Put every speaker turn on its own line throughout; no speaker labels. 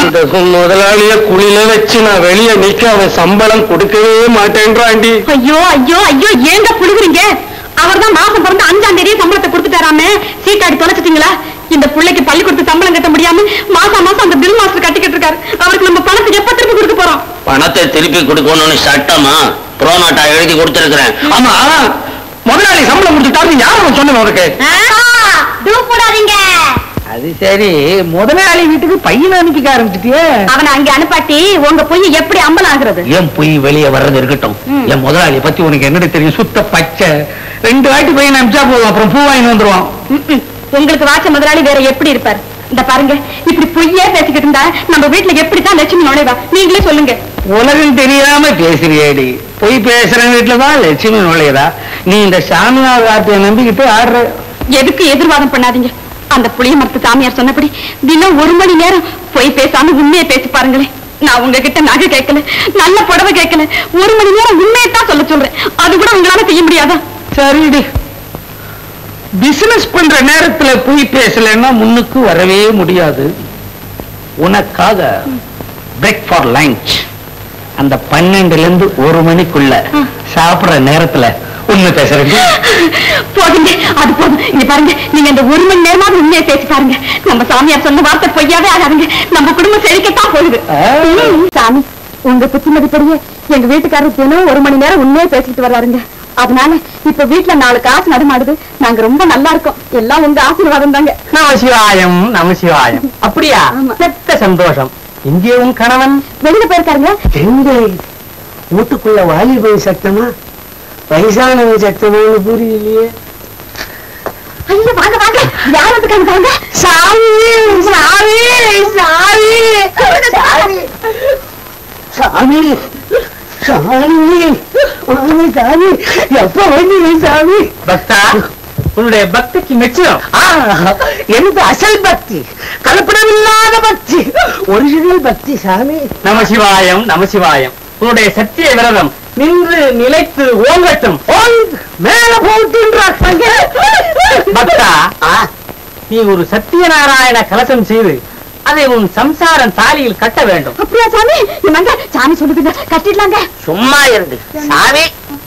அந்த முதலாளிய குழியில வச்சு நான் வெளிய நிக்க அவன் சம்பளம் கொடுக்கவே மாட்டேன்றாண்டி
ஐயோ ஐயோ ஐயோ ஏங்க புழுகுறீங்க அவர்தான் மாசம் பிறந்த அஞ்சாம் தேதியே சம்பளத்தை கொடுத்துட்டாராமே சீட்டாடி தொலைச்சிட்டீங்களா இந்த பிள்ளைக்கு பள்ளிக்கூடத்து சம்பளம் கட்ட முடியாம மாசம் மாசம் அந்த பில் மாஸ்டர் கட்டிக்கிட்டு இருக்காரு அவருக்கு நம்ம பணத்தை எப்ப திருப்பி கொடுக்க போறோம்
பணத்தை திருப்பி கொடுக்கணும்னு சட்டமா புரோனாட்டா எழுதி கொடுத்திருக்கிறேன்
ஆமா முதலாளி சம்பளம் கொடுத்துட்டாரு யாரும் சொன்னேன் உனக்கு
போடாதீங்க
அது சரி முதலாளி வீட்டுக்கு பையன் அனுப்பிக்க ஆரம்பிச்சிட்டியே
அவனை அங்க அனுப்பாட்டி உங்க பொய் எப்படி அம்பலம் ஆகுறது
ஏன் போய் வெளியே வர்றது இருக்கட்டும்
ம்.
என் முதலாளி பத்தி உனக்கு என்னடி தெரியும் சுத்த பச்சை ரெண்டு வாட்டி பையன் அனுப்பிச்சா போதும் அப்புறம் பூ வாங்கி வந்துருவான்
ம்ம். உங்களுக்கு வாச்ச முதலாளி வேற எப்படி இருப்பார் இந்த பாருங்க இப்படி பொய்யே பேசிக்கிட்டு இருந்தா நம்ம வீட்டுல எப்படித்தான் லட்சுமி நுழைவா நீங்களே சொல்லுங்க
உலகம் தெரியாம பேசுறியேடி போய் பேசுற வீட்டுலதான் லட்சுமி நுழையதா நீ இந்த சாமியார் வார்த்தையை நம்பிக்கிட்டு ஆடுற
எதுக்கு எதிர்வாதம் பண்ணாதீங்க அந்த புளிய மரத்து சாமியார் சொன்னபடி தினம் ஒரு மணி நேரம் பொய் பேசாம உண்மையை பேசி பாருங்களேன் நான் உங்ககிட்ட நகை கேட்கல நல்ல புடவை கேட்கல ஒரு மணி நேரம் உண்மையை தான் சொல்ல சொல்றேன் அது கூட உங்களால செய்ய முடியாதா
சரிடி பிசினஸ் பண்ற நேரத்துல போய் பேசலைன்னா முன்னுக்கு வரவே முடியாது உனக்காக பிரேக் ஃபார் லஞ்ச் அந்த பன்னெண்டுல இருந்து ஒரு மணிக்குள்ள சாப்பிடுற நேரத்துல உண்மை பேசுறேன்
போதுங்க அது போதும் இங்க பாருங்க நீங்க இந்த ஒரு மணி நேரமாவது உண்மையை பேசி பாருங்க நம்ம சாமியார் சொன்ன வார்த்தை பொய்யாவே ஆகாதுங்க நம்ம குடும்பம் செழிக்கத்தான் போகுது
ஆ.
ம், சாமி உங்க புத்திமதிப்படியே எங்க வீட்டுக்காரர் தினம் ஒரு மணி நேரம் உண்மையை பேசிட்டு வர்றாருங்க அதனால இப்ப வீட்டுல நாலு காசு நடமாடுது நாங்க ரொம்ப நல்லா இருக்கோம் எல்லாம் உங்க ஆசீர்வாதம் தாங்க
நமசிவாயம் நமசிவாயம் அப்படியா
ஆமா.
செத்த சந்தோஷம் இங்கே உன் கணவன்
வெளியில போயிருக்காருங்க
எங்க வீட்டுக்குள்ள வாலிபை சத்தமா வயசானவங்க சத்தமான்னு புரியலையே
ஐயோ வாங்க வாங்க யார் வந்துருக்காங்க பாருங்க சாமி சாமி சாமி சாமி
சாமி சாமி வாங்க சாமி எப்ப வந்தீங்க சாமி பக்தா உன்னுடைய பக்திக்கு மெச்சம் எனக்கு அசல் பக்தி கலப்படமில்லாத பக்தி ஒரிஜினல் பக்தி சாமி நமசிவாயம் நமசிவாயம் உன்னுடைய சத்திய விரதம் நின்று நிலைத்து ஓங்கட்டும் மேல போட்டுன்றாங்க பக்தா நீ ஒரு சத்தியநாராயண கலசம் செய்து அதை உன் சம்சாரம் தாலியில் கட்ட வேண்டும்
அப்படியா சாமி என்னங்க சாமி சொல்லுதுங்க கட்டிடலாங்க
சும்மா இருந்து சாமி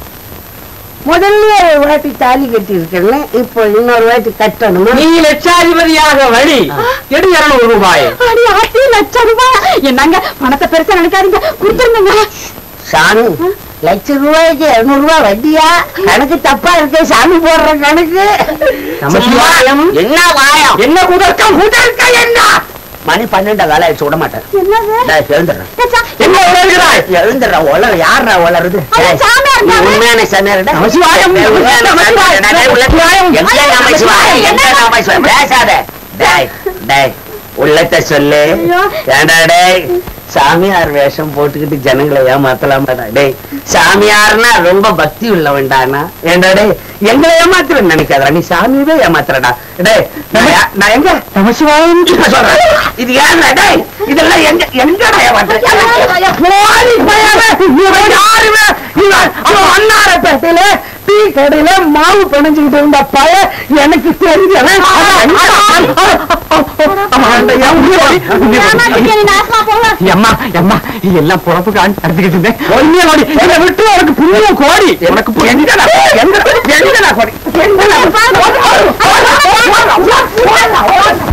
முதல்ல ஒரு வாட்டி தாலி கட்டி இருக்கல இப்போ இன்னொரு வாட்டி கட்டணுமா
நீ லட்சாதிபதியாக வழி எடு இருநூறு ரூபாய்
அடி ஆத்தி லட்சம் ரூபாய் என்னங்க பணத்தை பெருசா நினைக்காதீங்க கொடுத்துருங்க
சாமி லட்ச ரூபாய்க்கு இருநூறு ரூபாய் வட்டியா கணக்கு தப்பா இருக்கு சாமி போடுற கணக்கு
நமசிவாயம்
என்ன வாயம்
என்ன குதர்க்கம் குதர்க்கம் என்ன
மணி பன்னெண்டு வேலை ஆயிடுச்சு விட மாட்டேன்
என்னது
டேய், எழுந்துடுறேன்
ஏச்சா,
என்ன உணர்கிறாய்
எழுந்துடுறேன் உலர் யாரா உலருது
அவன் சாமியார்
நீ
தானே?
உண்மையான சாமியார்டா
நமசிவாயம்
டேய், உண்மையான சாமியார்டா. டேய், உள்ள-
நமசிவாயம்
எங்க நமசிவாயம், எங்க நமசிவாயம்? பேசாத டேய் டேய் உள்ளத்தை சொல்லு
ஐயோ.
ஏண்டா டேய் சாமியார் வேஷம் போட்டுக்கிட்டு ஜனங்களை ஏமாத்தலாமாடா டேய் சாமியார்னா ரொம்ப பக்தி உள்ளவன்டானா ஏண்டா டேய் எங்களை ஏமாத்துறேன்னு நினைக்காதடா நீ சாமியவே ஏமாத்துறடா டேய் நான் யா- நான் எங்க
நமசிவாயம்
இப்ப சொல்றேன் இது ஏன்டா டேய் இதெல்லாம் எங்க எங்கடா ஏமாத்துறேன்
போடி பயலே, இவன் யாருமே இவன் அவன் அன்னாரப்பேட்டையில டீ கடையில மாவு பிணைஞ்சுக்கிட்டு இருந்த பய எனக்கு தெரிஞ்சவன் அவன் அவன் அவன் அந்த என் உயிரோடி-
ஏமாத்திட்டே நீ நாசமா போங்க.
எம்மா எம்மா எல்லாம் பொழப்புக்கு நடத்திக்கிட்டு இருந்தேன் ஒன்னே கோடி என்னை விட்டு உனக்கு புண்ணியம் கோடி எனக்கு பு- எங்கடா எங்கடா எங்கடா கோடி எங்கடா